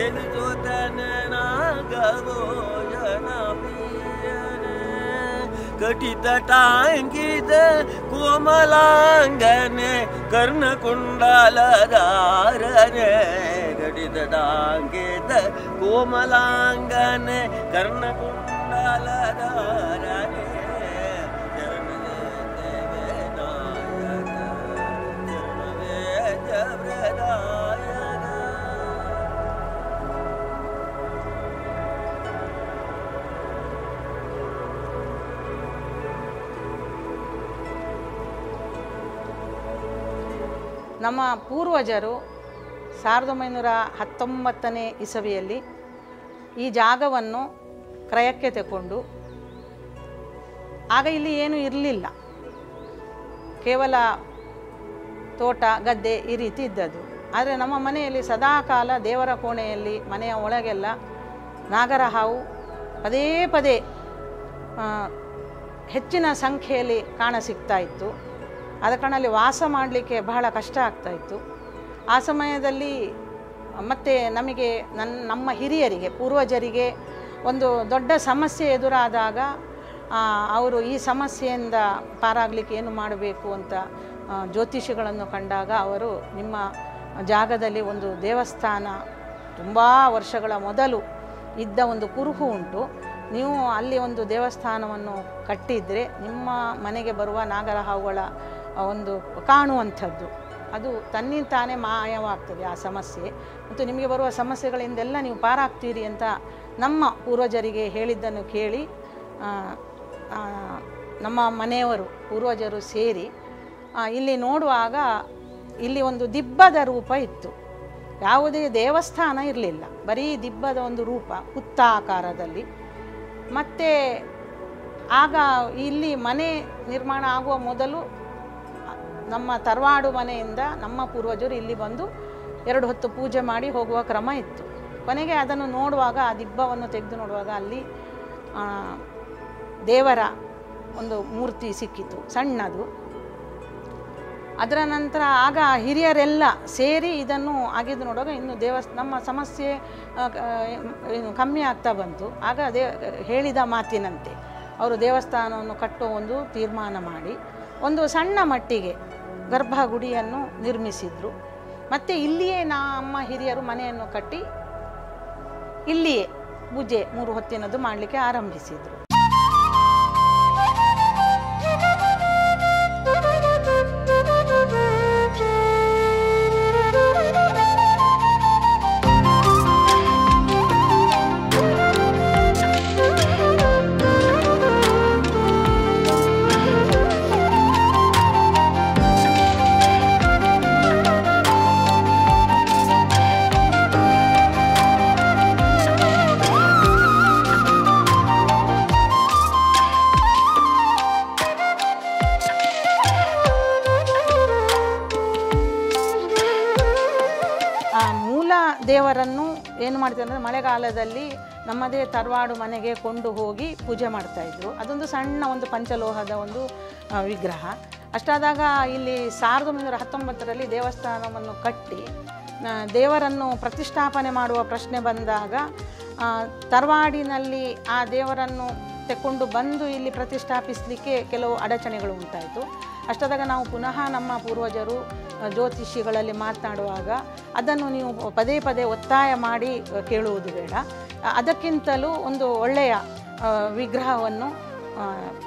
ಎನಿಸುತ್ತನೆ ನಾಗಭೋಜನ ಪ್ರಿಯನೇ ಕಟಿತ ಟಾಂಗಿದ ಕೋಮಲಾಂಗನೆ ಕರ್ಣಕುಂಡಲಧಾರನೆ ಕಟಿತ ಟಾಂಗಿದ ಕೋಮಲಾಂಗನೆ ಕರ್ಣಕುಂಡಲಧಾರನೆ ಚರಣವೇ ದೇವೇ ನಾಯಕ ಚರಣವೇ ಜಬ್ರದಾಯಕ ನಮ್ಮ ಪೂರ್ವಜರು ಸಾವಿರದ ಒಂಬೈನೂರ ಹತ್ತೊಂಬತ್ತನೇ ಇಸವಿಯಲ್ಲಿ ಈ ಜಾಗವನ್ನು ಕ್ರಯಕ್ಕೆ ತಗೊಂಡು ಆಗ ಇಲ್ಲಿ ಏನೂ ಇರಲಿಲ್ಲ ಕೇವಲ ತೋಟ ಗದ್ದೆ ಈ ರೀತಿ ಇದ್ದದ್ದು ಆದರೆ ನಮ್ಮ ಮನೆಯಲ್ಲಿ ಸದಾಕಾಲ ದೇವರ ಕೋಣೆಯಲ್ಲಿ ಮನೆಯ ಒಳಗೆಲ್ಲ ನಾಗರ ಹಾವು ಪದೇ ಪದೇ ಆ, ಹೆಚ್ಚಿನ ಸಂಖ್ಯೆಯಲ್ಲಿ ಕಾಣ ಸಿಗ್ತಾ ಇತ್ತು ಆದ ಕಾರಣ ಅಲ್ಲಿ ವಾಸ ಮಾಡಲಿಕ್ಕೆ ಬಹಳ ಕಷ್ಟ ಆಗ್ತಾ ಇತ್ತು ಆ ಸಮಯದಲ್ಲಿ ಮತ್ತೆ ನಮಗೆ ನನ್ನ ನಮ್ಮ ಹಿರಿಯರಿಗೆ ಪೂರ್ವಜರಿಗೆ ಒಂದು ದೊಡ್ಡ ಸಮಸ್ಯೆ ಎದುರಾದಾಗ ಆ, ಅವರು ಈ ಸಮಸ್ಯೆಯಿಂದ ಪಾರಾಗಲಿಕ್ಕೆ ಏನು ಮಾಡಬೇಕು ಅಂತ ಆ, ಜ್ಯೋತಿಷಿಗಳನ್ನು ಕಂಡಾಗ ಅವರು ನಿಮ್ಮ ಜಾಗದಲ್ಲಿ ಒಂದು ದೇವಸ್ಥಾನ ತುಂಬ ವರ್ಷಗಳ ಮೊದಲು ಇದ್ದ ಒಂದು ಕುರುಹು ಉಂಟು ನೀವು ಅಲ್ಲಿ ಒಂದು ದೇವಸ್ಥಾನವನ್ನು ಕಟ್ಟಿದರೆ ನಿಮ್ಮ ಮನೆಗೆ ಬರುವ ನಾಗರ ಹಾವುಗಳ ಆ, ಒಂದು ಕಾಣುವಂಥದ್ದು ಅದು ತನ್ನಿಂತಾನೇ ಮಾಯವಾಗ್ತದೆ ಆ ಸಮಸ್ಯೆ ಮತ್ತು ನಿಮಗೆ ಬರುವ ಸಮಸ್ಯೆಗಳಿಂದೆಲ್ಲ ನೀವು ಪಾರಾಗ್ತೀರಿ ಅಂತ ನಮ್ಮ ಪೂರ್ವಜರಿಗೆ ಹೇಳಿದ್ದನ್ನು ಕೇಳಿ ಆ, ಆ, ನಮ್ಮ ಮನೆಯವರು ಪೂರ್ವಜರು ಸೇರಿ ಆ, ಇಲ್ಲಿ ನೋಡುವಾಗ ಇಲ್ಲಿ ಒಂದು ದಿಬ್ಬದ ರೂಪ ಇತ್ತು ಯಾವುದೇ ದೇವಸ್ಥಾನ ಇರಲಿಲ್ಲ ಬರೀ ದಿಬ್ಬದ ಒಂದು ರೂಪ ಹುತ್ತಾಕಾರದಲ್ಲಿ ಮತ್ತು ಆಗ ಇಲ್ಲಿ ಮನೆ ನಿರ್ಮಾಣ ಆಗುವ ಮೊದಲು ನಮ್ಮ ತರವಾಡು ಮನೆಯಿಂದ ನಮ್ಮ ಪೂರ್ವಜರು ಇಲ್ಲಿ ಬಂದು ಎರಡು ಹೊತ್ತು ಪೂಜೆ ಮಾಡಿ ಹೋಗುವ ಕ್ರಮ ಇತ್ತು ಕೊನೆಗೆ ಅದನ್ನು ನೋಡುವಾಗ ಆ ದಿಬ್ಬವನ್ನು ತೆಗೆದು ನೋಡುವಾಗ ಅಲ್ಲಿ ಆ, ದೇವರ ಒಂದು ಮೂರ್ತಿ ಸಿಕ್ಕಿತು ಸಣ್ಣದು ಅದರ ನಂತರ ಆಗ ಹಿರಿಯರೆಲ್ಲ ಸೇರಿ ಇದನ್ನು ಆಗಿದ್ದು ನೋಡುವಾಗ ಇನ್ನು ದೇವಸ್ ನಮ್ಮ ಸಮಸ್ಯೆ ಆ, ಕ- ಏನು ಕಮ್ಮಿ ಆಗ್ತಾ ಬಂತು ಆಗ ದೇ ಹೇಳಿದ ಮಾತಿನಂತೆ ಅವರು ದೇವಸ್ಥಾನವನ್ನು ಕಟ್ಟೋ ಒಂದು ತೀರ್ಮಾನ ಮಾಡಿ ಒಂದು ಸಣ್ಣ ಮಟ್ಟಿಗೆ ಗರ್ಭಗುಡಿಯನ್ನು ನಿರ್ಮಿಸಿದರು ಮತ್ತು ಇಲ್ಲಿಯೇ ನಮ್ಮ ಹಿರಿಯರು ಮನೆಯನ್ನು ಕಟ್ಟಿ ಇಲ್ಲಿಯೇ ಪೂಜೆ ಮೂರು ಹೊತ್ತಿನದ್ದು ಮಾಡಲಿಕ್ಕೆ ಆರಂಭಿಸಿದರು ಆ ಮೂಲ ದೇವರನ್ನು ಏನು ಮಾಡ್ತಾರೆ ಅಂದರೆ ಮಳೆಗಾಲದಲ್ಲಿ ನಮ್ಮದೇ ತರವಾಡು ಮನೆಗೆ ಕೊಂಡು ಹೋಗಿ ಪೂಜೆ ಮಾಡ್ತಾಯಿದ್ರು ಅದೊಂದು ಸಣ್ಣ ಒಂದು ಪಂಚಲೋಹದ ಒಂದು ಆ, ವಿಗ್ರಹ ಅಷ್ಟಾದಾಗ ಇಲ್ಲಿ ಸಾವಿರದ ಒಂಬೈನೂರ ಹತ್ತೊಂಬತ್ತರಲ್ಲಿ ದೇವಸ್ಥಾನವನ್ನು ಕಟ್ಟಿ ಆ, ದೇವರನ್ನು ಪ್ರತಿಷ್ಠಾಪನೆ ಮಾಡುವ ಪ್ರಶ್ನೆ ಬಂದಾಗ ಆ, ತರವಾಡಿನಲ್ಲಿ ಆ ದೇವರನ್ನು ತೆಕ್ಕೊಂಡು ಬಂದು ಇಲ್ಲಿ ಪ್ರತಿಷ್ಠಾಪಿಸಲಿಕ್ಕೆ ಕೆಲವು ಅಡಚಣೆಗಳು ಉಂಟಾಯಿತು ಅಷ್ಟಾದಾಗ ನಾವು ಪುನಃ ನಮ್ಮ ಪೂರ್ವಜರು ಆ, ಜ್ಯೋತಿಷಿಗಳಲ್ಲಿ ಮಾತನಾಡುವಾಗ ಅದನ್ನು ನೀವು ಪದೇ ಪದೇ ಒತ್ತಾಯ ಮಾಡಿ ಆ, ಕೇಳುವುದು ಬೇಡ ಆ, ಅದಕ್ಕಿಂತಲೂ ಒಂದು ಒಳ್ಳೆಯ ಆ, ವಿಗ್ರಹವನ್ನು ಆ,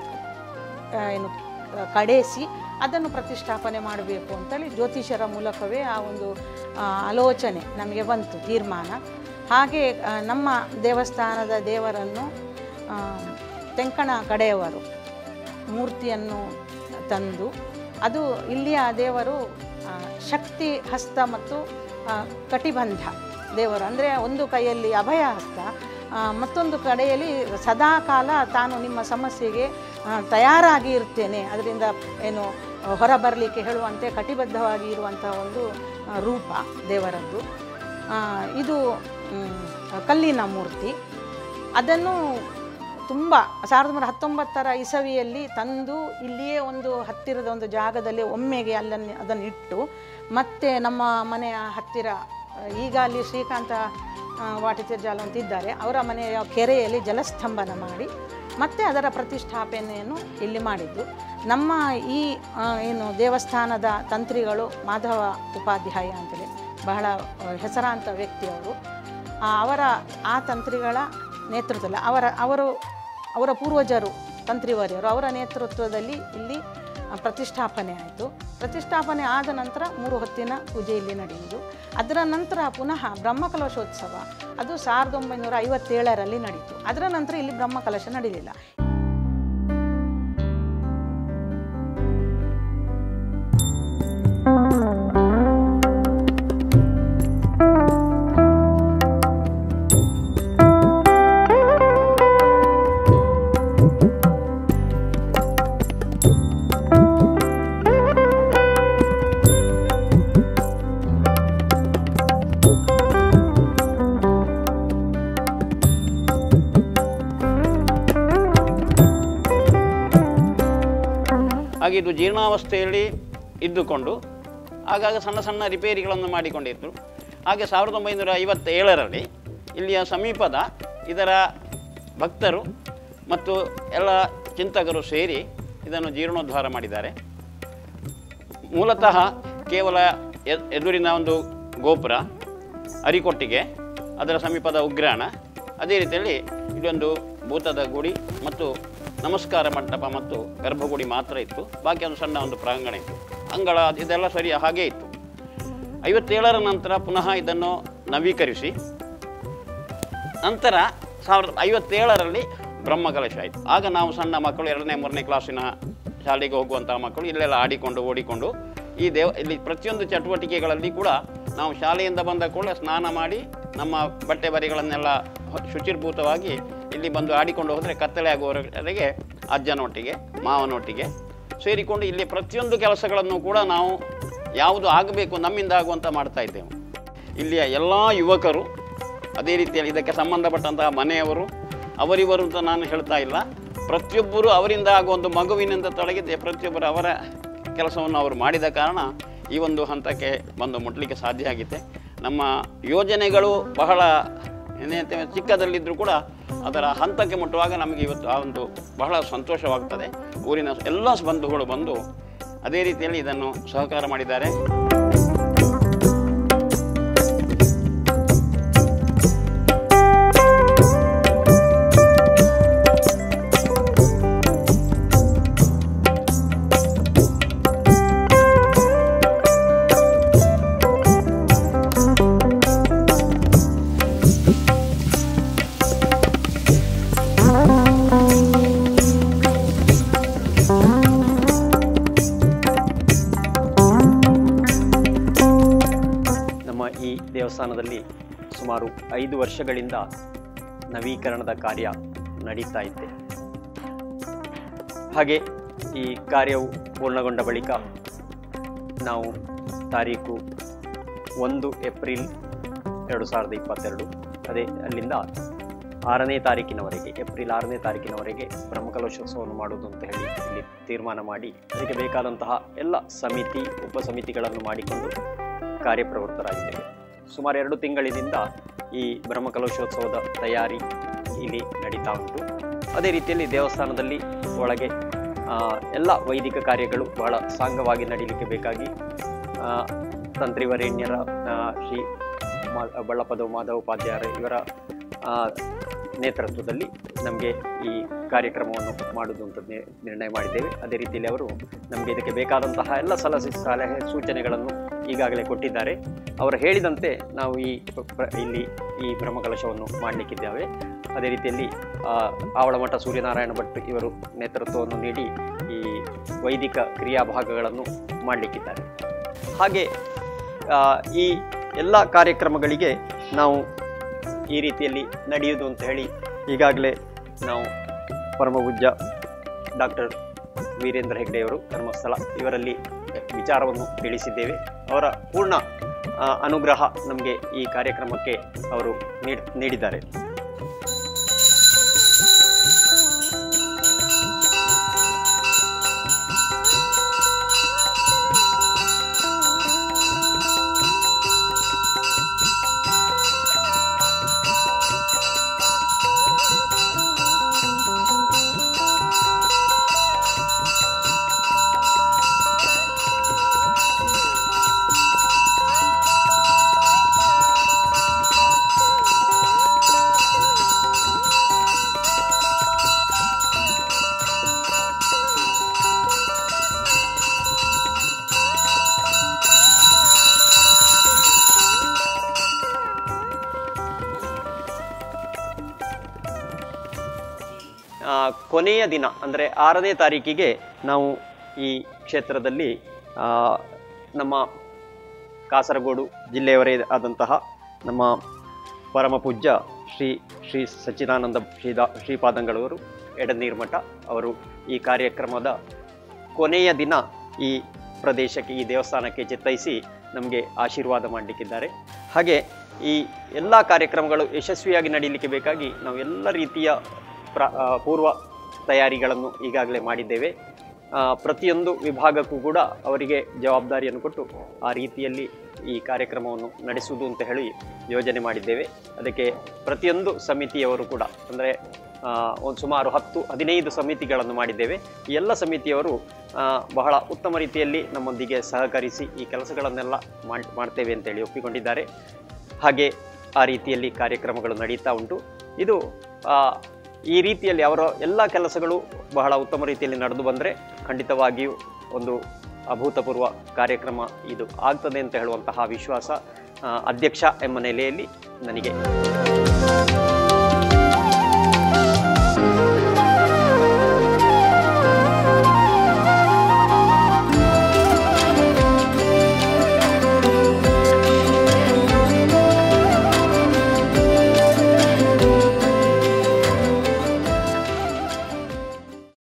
ಆ, ಏನು ಆ, ಕಡೆಸಿ ಅದನ್ನು ಪ್ರತಿಷ್ಠಾಪನೆ ಮಾಡಬೇಕು ಅಂತೇಳಿ ಜ್ಯೋತಿಷರ ಮೂಲಕವೇ ಆ ಒಂದು ಆ, ಆಲೋಚನೆ ನಮಗೆ ಬಂತು ತೀರ್ಮಾನ ಹಾಗೆ ಆ, ನಮ್ಮ ದೇವಸ್ಥಾನದ ದೇವರನ್ನು ಆ, ತೆಂಕಣ ಕಡೆಯವರು ಮೂರ್ತಿಯನ್ನು ತಂದು ಅದು ಇಲ್ಲಿಯ ದೇವರು ಆ, ಶಕ್ತಿ ಹಸ್ತ ಮತ್ತು ಆ, ಕಟಿಬಂಧ ದೇವರು ಅಂದರೆ ಒಂದು ಕೈಯಲ್ಲಿ ಅಭಯ ಹಸ್ತ ಆ, ಮತ್ತೊಂದು ಕಡೆಯಲ್ಲಿ ಸದಾಕಾಲ ತಾನು ನಿಮ್ಮ ಸಮಸ್ಯೆಗೆ ಆ, ತಯಾರಾಗಿ ಇರ್ತೇನೆ ಅದರಿಂದ ಏನು ಹೊರ ಬರಲಿಕ್ಕೆ ಹೇಳುವಂತೆ ಕಟಿಬದ್ಧವಾಗಿ ಇರುವಂಥ ಒಂದು ಆ, ರೂಪ ದೇವರದ್ದು ಆ, ಇದು ಮ್, ಕಲ್ಲಿನ ಮೂರ್ತಿ ಅದನ್ನು ತುಂಬ ಸಾವಿರದ ಒಂಬೈನೂರ ಹತ್ತೊಂಬತ್ತರ ಇಸವಿಯಲ್ಲಿ ತಂದು ಇಲ್ಲಿಯೇ ಒಂದು ಹತ್ತಿರದ ಒಂದು ಜಾಗದಲ್ಲಿ ಒಮ್ಮೆಗೆ ಅಲ್ಲನ್ನು ಅದನ್ನು ಇಟ್ಟು ಮತ್ತೆ ನಮ್ಮ ಮನೆಯ ಹತ್ತಿರ ಆ, ಈಗ ಅಲ್ಲಿ ಶ್ರೀಕಾಂತ ಆ, ವಾಟಿತಿರ್ಜಾಲ ಅಂತ ಇದ್ದಾರೆ ಅವರ ಮನೆಯ ಕೆರೆಯಲ್ಲಿ ಜಲಸ್ತಂಭನ ಮಾಡಿ ಮತ್ತೆ ಅದರ ಪ್ರತಿಷ್ಠಾಪನೆಯನ್ನು ಇಲ್ಲಿ ಮಾಡಿದ್ದು ನಮ್ಮ ಈ ಆ, ಏನು ದೇವಸ್ಥಾನದ ತಂತ್ರಿಗಳು ಮಾಧವ ಉಪಾಧ್ಯಾಯ ಅಂತೇಳಿ ಬಹಳ ಆ, ಹೆಸರಾಂತ ವ್ಯಕ್ತಿಯವರು ಆ, ಅವರ ಆ ತಂತ್ರಿಗಳ ನೇತೃತ್ವದಲ್ಲಿ ಅವರ ಅವರು ಅವರ ಪೂರ್ವಜರು ತಂತ್ರಿವರ್ಯರು ಅವರ ನೇತೃತ್ವದಲ್ಲಿ ಇಲ್ಲಿ ಆ, ಪ್ರತಿಷ್ಠಾಪನೆ ಆಯಿತು ಪ್ರತಿಷ್ಠಾಪನೆ ಆದ ನಂತರ ಮೂರು ಹೊತ್ತಿನ ಪೂಜೆ ಇಲ್ಲಿ ನಡೆಯುವುದು ಅದರ ನಂತರ ಪುನಃ ಬ್ರಹ್ಮಕಲಶೋತ್ಸವ ಅದು ಸಾವಿರದ ಒಂಬೈನೂರ ಐವತ್ತೇಳರಲ್ಲಿ ನಡೀತು ಅದರ ನಂತರ ಇಲ್ಲಿ ಬ್ರಹ್ಮಕಲಶ ನಡೆಯಲಿಲ್ಲ ಹಾಗೆ ಇದು ಜೀರ್ಣಾವಸ್ಥೆಯಲ್ಲಿ ಇದ್ದುಕೊಂಡು ಆಗಾಗ ಸಣ್ಣ ಸಣ್ಣ ರಿಪೇರಿಗಳನ್ನು ಮಾಡಿಕೊಂಡಿದ್ದರು ಹಾಗೆ ಸಾವಿರದ ಒಂಬೈನೂರ ಐವತ್ತೇಳರಲ್ಲಿ ಇಲ್ಲಿಯ ಸಮೀಪದ ಇದರ ಭಕ್ತರು ಮತ್ತು ಎಲ್ಲ ಚಿಂತಕರು ಸೇರಿ ಇದನ್ನು ಜೀರ್ಣೋದ್ಧಾರ ಮಾಡಿದ್ದಾರೆ ಮೂಲತಃ ಕೇವಲ ಎ- ಎದುರಿನ ಒಂದು ಗೋಪುರ ಅರಿಕೊಟ್ಟಿಗೆ ಅದರ ಸಮೀಪದ ಉಗ್ರಾಣ ಅದೇ ರೀತಿಯಲ್ಲಿ ಇದೊಂದು ಭೂತದ ಗುಡಿ ಮತ್ತು ನಮಸ್ಕಾರ ಮಂಟಪ ಮತ್ತು ಗರ್ಭಗುಡಿ ಮಾತ್ರ ಇತ್ತು ಬಾಕಿ ಒಂದು ಸಣ್ಣ ಒಂದು ಪ್ರಾಂಗಣ ಇತ್ತು ಅಂಗಳ ಇದೆಲ್ಲ ಸರಿ ಹಾಗೇ ಇತ್ತು ಐವತ್ತೇಳರ ನಂತರ ಪುನಃ ಇದನ್ನು ನವೀಕರಿಸಿ ನಂತರ ಸಾವಿರದ ಐವತ್ತೇಳರಲ್ಲಿ ಬ್ರಹ್ಮಕಲಶ ಆಯಿತು ಆಗ ನಾವು ಸಣ್ಣ ಮಕ್ಕಳು ಎರಡನೇ ಮೂರನೇ ಕ್ಲಾಸಿನ ಶಾಲೆಗೆ ಹೋಗುವಂತಹ ಮಕ್ಕಳು ಇಲ್ಲೆಲ್ಲ ಆಡಿಕೊಂಡು ಓಡಿಕೊಂಡು ಈ ದೇವ ಇಲ್ಲಿ ಪ್ರತಿಯೊಂದು ಚಟುವಟಿಕೆಗಳಲ್ಲಿ ಕೂಡ ನಾವು ಶಾಲೆಯಿಂದ ಬಂದ ಕೂಡಲೇ ಸ್ನಾನ ಮಾಡಿ ನಮ್ಮ ಬಟ್ಟೆ ಬರೆಗಳನ್ನೆಲ್ಲ ಹೊ- ಶುಚಿರ್ಭೂತವಾಗಿ ಇಲ್ಲಿ ಬಂದು ಆಡಿಕೊಂಡು ಹೋದರೆ ಕತ್ತಲೆ ಆಗುವವರೆಗೆ ಅಜ್ಜನೊಟ್ಟಿಗೆ ಮಾವನೊಟ್ಟಿಗೆ ಸೇರಿಕೊಂಡು ಇಲ್ಲಿ ಪ್ರತಿಯೊಂದು ಕೆಲಸಗಳನ್ನು ಕೂಡ ನಾವು ಯಾವುದು ಆಗಬೇಕು ನಮ್ಮಿಂದ ಆಗುವಂತ ಮಾಡ್ತಾ ಇದ್ದೆವು ಇಲ್ಲಿಯ ಎಲ್ಲ ಯುವಕರು ಅದೇ ರೀತಿಯಲ್ಲಿ ಇದಕ್ಕೆ ಸಂಬಂಧಪಟ್ಟಂತಹ ಮನೆಯವರು ಅವರಿವರು ಅಂತ ನಾನು ಹೇಳ್ತಾ ಇಲ್ಲ ಪ್ರತಿಯೊಬ್ಬರು ಅವರಿಂದ ಆಗುವ ಒಂದು ಮಗುವಿನಿಂದ ತೊಡಗಿದೆ ಪ್ರತಿಯೊಬ್ಬರು ಅವರ ಕೆಲಸವನ್ನು ಅವರು ಮಾಡಿದ ಕಾರಣ ಈ ಒಂದು ಹಂತಕ್ಕೆ ಬಂದು ಮುಟ್ಲಿಕ್ಕೆ ಸಾಧ್ಯ ಆಗಿದೆ ನಮ್ಮ ಯೋಜನೆಗಳು ಬಹಳ ಏನಂತೆ ಚಿಕ್ಕದಲ್ಲಿದ್ದರೂ ಕೂಡ ಅದರ ಹಂತಕ್ಕೆ ಮುಟ್ಟುವಾಗ ನಮಗೆ ಇವತ್ತು ಆ ಒಂದು ಬಹಳ ಸಂತೋಷವಾಗ್ತದೆ ಊರಿನ ಎಲ್ಲ ಬಂಧುಗಳು ಬಂದು ಅದೇ ರೀತಿಯಲ್ಲಿ ಇದನ್ನು ಸಹಕಾರ ಮಾಡಿದ್ದಾರೆ ನಮ್ಮ ಈ ದೇವಸ್ಥಾನದಲ್ಲಿ ಸುಮಾರು ಐದು ವರ್ಷಗಳಿಂದ ನವೀಕರಣದ ಕಾರ್ಯ ನಡೀತಾ ಇದೆ ಹಾಗೆ ಈ ಕಾರ್ಯವು ಪೂರ್ಣಗೊಂಡ ಬಳಿಕ ನಾವು ತಾರೀಕು ಒಂದು ಏಪ್ರಿಲ್ ಎರಡು ಸಾವಿರದ ಇಪ್ಪತ್ತೆರಡು ಅದೇ ಅಲ್ಲಿಂದ ಆರನೇ ತಾರೀಕಿನವರೆಗೆ ಏಪ್ರಿಲ್ ಆರನೇ ತಾರೀಕಿನವರೆಗೆ ಬ್ರಹ್ಮಕಲಶೋತ್ಸವವನ್ನು ಮಾಡುವುದು ಅಂತ ಹೇಳಿ ಇಲ್ಲಿ ತೀರ್ಮಾನ ಮಾಡಿ ಅದಕ್ಕೆ ಬೇಕಾದಂತಹ ಎಲ್ಲ ಸಮಿತಿ ಉಪ ಸಮಿತಿಗಳನ್ನು ಮಾಡಿಕೊಂಡು ಕಾರ್ಯಪ್ರವೃತ್ತರಾಗಿದ್ದೇವೆ ಸುಮಾರು ಎರಡು ತಿಂಗಳಿನಿಂದ ಈ ಬ್ರಹ್ಮಕಲಶೋತ್ಸವದ ತಯಾರಿ ಇಲ್ಲಿ ನಡೀತಾ ಉಂಟು ಅದೇ ರೀತಿಯಲ್ಲಿ ದೇವಸ್ಥಾನದಲ್ಲಿ ಒಳಗೆ ಆ, ಎಲ್ಲ ವೈದಿಕ ಕಾರ್ಯಗಳು ಬಹಳ ಸಾಂಗವಾಗಿ ನಡೀಲಿಕ್ಕೆ ಬೇಕಾಗಿ ಆ, ತಂತ್ರಿವರೇಣ್ಯರ ಆ, ಶ್ರೀ ಮಾ ಬಳ್ಳಪದ ಮಾಧವೋಪಾಧ್ಯಾಯರ ಇವರ ಆ, ನೇತೃತ್ವದಲ್ಲಿ ನಮಗೆ ಈ ಕಾರ್ಯಕ್ರಮವನ್ನು ಮಾಡುವುದು ಅಂತ ನಿ- ನಿರ್ಣಯ ಮಾಡಿದ್ದೇವೆ ಅದೇ ರೀತಿಯಲ್ಲಿ ಅವರು ನಮಗೆ ಇದಕ್ಕೆ ಬೇಕಾದಂತಹ ಎಲ್ಲ ಸಲಹೆ ಸಲಹೆ ಸೂಚನೆಗಳನ್ನು ಈಗಾಗಲೇ ಕೊಟ್ಟಿದ್ದಾರೆ ಅವರು ಹೇಳಿದಂತೆ ನಾವು ಈ ಪ್ರ- ಪ್ರ- ಇಲ್ಲಿ ಈ ಬ್ರಹ್ಮಕಲಶವನ್ನು ಮಾಡಲಿಕ್ಕಿದ್ದೇವೆ ಅದೇ ರೀತಿಯಲ್ಲಿ ಆ, ಆವಳಮಠ ಸೂರ್ಯನಾರಾಯಣ ಭಟ್ ಇವರು ನೇತೃತ್ವವನ್ನು ನೀಡಿ ಈ ವೈದಿಕ ಕ್ರಿಯಾಭಾಗಗಳನ್ನು ಮಾಡಲಿಕ್ಕಿದ್ದಾರೆ ಹಾಗೆ ಆ, ಈ ಎಲ್ಲ ಕಾರ್ಯಕ್ರಮಗಳಿಗೆ ನಾವು ಈ ರೀತಿಯಲ್ಲಿ ನಡೆಯುವುದು ಅಂತ ಹೇಳಿ ಈಗಾಗಲೇ ನಾವು ಪರಮಪೂಜ್ಯ ಡಾಕ್ಟರ್ ವೀರೇಂದ್ರ ಹೆಗ್ಡೆಯವರು ಧರ್ಮಸ್ಥಳ ಇವರಲ್ಲಿ ವಿಚಾರವನ್ನು ತಿಳಿಸಿದ್ದೇವೆ ಅವರ ಪೂರ್ಣ ಆ, ಅನುಗ್ರಹ ನಮಗೆ ಈ ಕಾರ್ಯಕ್ರಮಕ್ಕೆ ಅವರು ನೀಡ್- ನೀಡಿದ್ದಾರೆ ಕೊನೆಯ ದಿನ ಅಂದರೆ ಆರನೇ ತಾರೀಕಿಗೆ ನಾವು ಈ ಕ್ಷೇತ್ರದಲ್ಲಿ ಆ, ನಮ್ಮ ಕಾಸರಗೋಡು ಜಿಲ್ಲೆಯವರೇ ಆದಂತಹ ನಮ್ಮ ಪರಮ ಪೂಜ್ಯ ಶ್ರೀ ಶ್ರೀ ಸಚ್ಚಿದಾನಂದ ಶ್ರೀದಾ ಶ್ರೀಪಾದಂಗಳವರು ಎಡನೀರ್ಮಠ ಅವರು ಈ ಕಾರ್ಯಕ್ರಮದ ಕೊನೆಯ ದಿನ ಈ ಪ್ರದೇಶಕ್ಕೆ ಈ ದೇವಸ್ಥಾನಕ್ಕೆ ಚಿತ್ತೈಸಿ ನಮಗೆ ಆಶೀರ್ವಾದ ಮಾಡಲಿಕ್ಕಿದ್ದಾರೆ ಹಾಗೆ ಈ ಎಲ್ಲ ಕಾರ್ಯಕ್ರಮಗಳು ಯಶಸ್ವಿಯಾಗಿ ನಡೀಲಿಕ್ಕೆ ಬೇಕಾಗಿ ನಾವು ಎಲ್ಲ ರೀತಿಯ ಪ್ರ ಆ, ಪೂರ್ವ ತಯಾರಿಗಳನ್ನು ಈಗಾಗಲೇ ಮಾಡಿದ್ದೇವೆ ಆ, ಪ್ರತಿಯೊಂದು ವಿಭಾಗಕ್ಕೂ ಕೂಡ ಅವರಿಗೆ ಜವಾಬ್ದಾರಿಯನ್ನು ಕೊಟ್ಟು ಆ ರೀತಿಯಲ್ಲಿ ಈ ಕಾರ್ಯಕ್ರಮವನ್ನು ನಡೆಸುವುದು ಅಂತ ಹೇಳಿ ಯೋಜನೆ ಮಾಡಿದ್ದೇವೆ ಅದಕ್ಕೆ ಪ್ರತಿಯೊಂದು ಸಮಿತಿಯವರು ಕೂಡ ಅಂದರೆ ಒಂದು ಸುಮಾರು ಹತ್ತು ಹದಿನೈದು ಸಮಿತಿಗಳನ್ನು ಮಾಡಿದ್ದೇವೆ ಈ ಎಲ್ಲ ಸಮಿತಿಯವರು ಆ, ಬಹಳ ಉತ್ತಮ ರೀತಿಯಲ್ಲಿ ನಮ್ಮೊಂದಿಗೆ ಸಹಕರಿಸಿ ಈ ಕೆಲಸಗಳನ್ನೆಲ್ಲ ಮಾಡ್ ಮಾಡ್ತೇವೆ ಅಂತೇಳಿ ಒಪ್ಪಿಕೊಂಡಿದ್ದಾರೆ ಹಾಗೆ ಆ ರೀತಿಯಲ್ಲಿ ಕಾರ್ಯಕ್ರಮಗಳು ನಡೀತಾ ಉಂಟು ಇದು ಆ, ಈ ರೀತಿಯಲ್ಲಿ ಅವರ ಎಲ್ಲ ಕೆಲಸಗಳು ಬಹಳ ಉತ್ತಮ ರೀತಿಯಲ್ಲಿ ನಡೆದು ಬಂದರೆ ಖಂಡಿತವಾಗಿಯೂ ಒಂದು ಅಭೂತಪೂರ್ವ ಕಾರ್ಯಕ್ರಮ ಇದು ಆಗ್ತದೆ ಅಂತ ಹೇಳುವಂತಹ ವಿಶ್ವಾಸ ಆ, ಅಧ್ಯಕ್ಷ ಎಂಬ ನೆಲೆಯಲ್ಲಿ ನನಗೆ